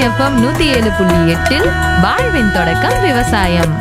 FM நூத்தி ஏழு புள்ளி எட்டில் வாழ்வின் தொடக்கம் விவசாயம்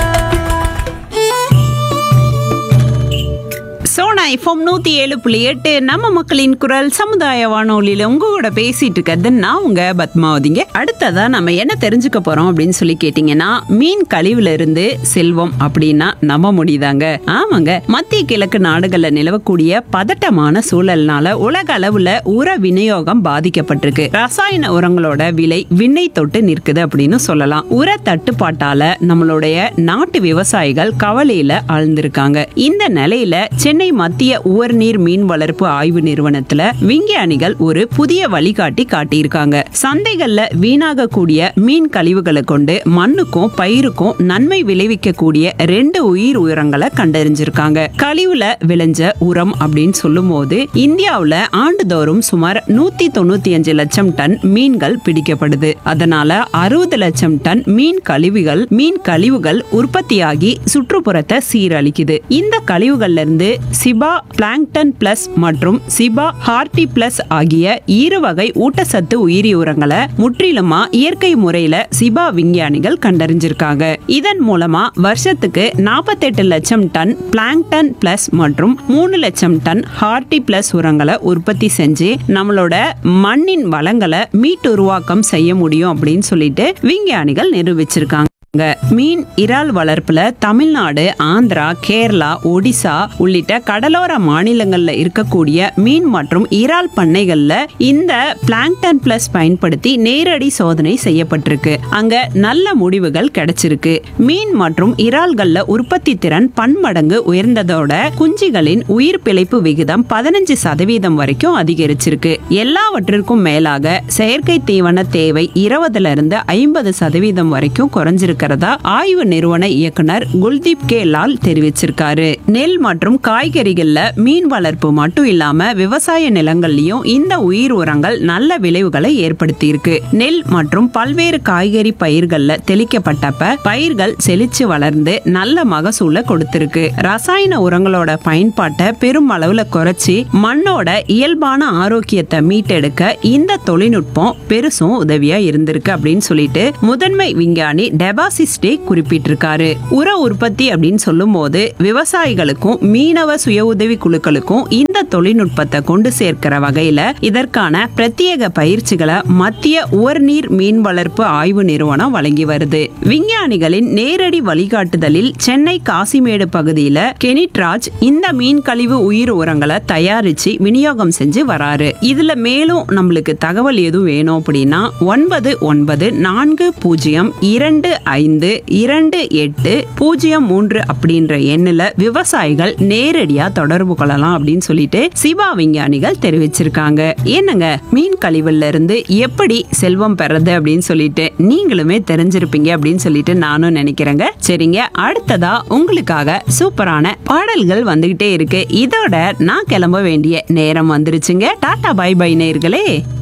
சோனா எஃப்எம் நூத்தி ஏழு புள்ளி எட்டு நம்ம மக்களின் குரல் சமுதாய வானொலியில உங்க கூட பேசிட்டு இருக்கிறது நான் உங்க பத்மாவதிங்க அடுத்ததா நம்ம என்ன தெரிஞ்சுக்க போறோம் அப்படின்னு சொல்லி கேட்டீங்கன்னா மீன் கழிவுல இருந்து செல்வம் அப்படின்னா நம்ப முடியுதாங்க ஆமாங்க மத்திய கிழக்கு நாடுகள்ல நிலவக்கூடிய பதட்டமான சூழல்னால உலக அளவுல உர விநியோகம் பாதிக்கப்பட்டிருக்கு ரசாயன உரங்களோட விலை விண்ணை தொட்டு நிற்குது அப்படின்னு சொல்லலாம் உர தட்டுப்பாட்டால நம்மளுடைய நாட்டு விவசாயிகள் கவலையில ஆழ்ந்திருக்காங்க இந்த நிலையில சென்னை மத்திய உவர்நீர் மீன் வளர்ப்பு ஆய்வு நிறுவனத்துல விஞ்ஞானிகள் ஒரு புதிய வழிகாட்டி காட்டியிருக்காங்க சந்தைகள்ல வீணாகக்கூடிய மீன் கழிவுகளை கொண்டு மண்ணுக்கும் பயிருக்கும் நன்மை விளைவிக்கக்கூடிய ரெண்டு உயிர் உரங்களை கண்டறிஞ்சிருக்காங்க கழிவுல விளைஞ்ச உரம் அப்படின்னு சொல்லும் போது இந்தியாவுல ஆண்டுதோறும் சுமார் நூத்தி தொண்ணூத்தி அஞ்சு லட்சம் டன் மீன்கள் பிடிக்கப்படுது அதனால அறுபது லட்சம் டன் மீன் கழிவுகள் மீன் கழிவுகள் உற்பத்தியாகி சுற்றுப்புறத்தை சீரழிக்குது இந்த கழிவுகள்ல இருந்து சிபா பிளாங்டன் பிளஸ் மற்றும் சிபா ஹார்டி பிளஸ் ஆகிய இரு வகை ஊட்டச்சத்து உயிரி உரங்களை முற்றிலுமா இயற்கை முறையில சிபா விஞ்ஞானிகள் கண்டறிஞ்சிருக்காங்க இதன் மூலமா வருஷத்துக்கு 48 லட்சம் டன் பிளாங்டன் பிளஸ் மற்றும் மூணு லட்சம் டன் ஹார்டி பிளஸ் உரங்களை உற்பத்தி செஞ்சு நம்மளோட மண்ணின் வளங்களை மீட்டுருவாக்கம் செய்ய முடியும் அப்படின்னு சொல்லிட்டு விஞ்ஞானிகள் நிரூபிச்சிருக்காங்க மீன் இறால் வளர்ப்புல தமிழ்நாடு ஆந்திரா கேரளா ஒடிசா உள்ளிட்ட கடலோர மாநிலங்கள்ல இருக்கக்கூடிய மீன் மற்றும் இறால் பண்ணைகள்ல இந்த பிளாங்டன் பிளஸ் பயன்படுத்தி நேரடி சோதனை செய்யப்பட்டிருக்கு அங்க நல்ல முடிவுகள் கிடைச்சிருக்கு மீன் மற்றும் இறால்கள்ல உற்பத்தி திறன் பன்மடங்கு உயர்ந்ததோட குஞ்சுகளின் உயிர் பிழைப்பு விகிதம் பதினஞ்சு சதவீதம் வரைக்கும் அதிகரிச்சிருக்கு எல்லாவற்றிற்கும் மேலாக செயற்கை தீவன தேவை இருபதுல இருந்து ஐம்பது சதவீதம் வரைக்கும் குறைஞ்சிருக்கிறதா ஆய்வு நிறுவன இயக்குனர் குல்தீப் கே லால் தெரிவிச்சிருக்காரு நெல் மற்றும் காய்கறிகள்ல மீன் வளர்ப்பு மட்டும் இல்லாம விவசாய நிலங்கள்லயும் இந்த உயிர் உரங்கள் நல்ல விளைவுகளை ஏற்படுத்தி இருக்கு நெல் மற்றும் பல்வேறு காய்கறி பயிர்கள்ல தெளிக்கப்பட்டப்ப பயிர்கள் செழிச்சு வளர்ந்து நல்ல மகசூலை கொடுத்திருக்கு ரசாயன உரங்களோட பயன்பாட்டை பெரும் அளவுல குறைச்சி மண்ணோட இயல்பான ஆரோக்கியத்தை மீட்டெடுக்க இந்த தொழில்நுட்பம் பெருசும் உதவியா இருந்திருக்கு அப்படின்னு சொல்லிட்டு முதன்மை விஞ்ஞானி டெபாசிஸ்டே குறிப்பிட்டிருக்காரு உர உற்பத்தி அப்படின்னு சொல்லும் போது விவசாயிகளுக்கும் மீனவ சுய உதவி குழுக்களுக்கும் இந்த தொழில்நுட்பத்தை கொண்டு சேர்க்கிற வகையில இதற்கான பிரத்யேக பயிற்சிகளை மத்திய உவர்நீர் மீன் வளர்ப்பு ஆய்வு நிறுவனம் வழங்கி வருது விஞ்ஞானிகளின் நேரடி வழிகாட்டுதலில் சென்னை காசிமேடு பகுதியில கெனிட்ராஜ் இந்த மீன் கழிவு உயிர் உரங்களை தயாரிச்சு விநியோகம் செஞ்சு வராரு இதுல மேலும் நம்மளுக்கு தகவல் எதுவும் வேணும் அப்படின்னா ஒன்பது ஒன்பது நான்கு பூஜ்ஜியம் இரண்டு ஐந்து இரண்டு எட்டு பூஜ்ஜியம் மூன்று அப்படின்ற எண்ணில் விவசாயிகள் நேரடியா தொடர்பு கொள்ளலாம் அப்படின்னு சொல்லிட்டு சிவா விஞ்ஞானிகள் தெரிவிச்சிருக்காங்க என்னங்க மீன் கழிவுல இருந்து எப்படி செல்வம் பெறது அப்படின்னு சொல்லிட்டு நீங்களுமே தெரிஞ்சிருப்பீங்க அப்படின்னு சொல்லிட்டு நானும் நினைக்கிறேங்க சரிங்க அடுத்ததா உங்களுக்காக சூப்பரான பாடல்கள் வந்துகிட்டே இருக்கு இதோட நான் கிளம்ப வேண்டிய நேரம் வந்துருச்சுங்க டாடா பை பை நேர்களே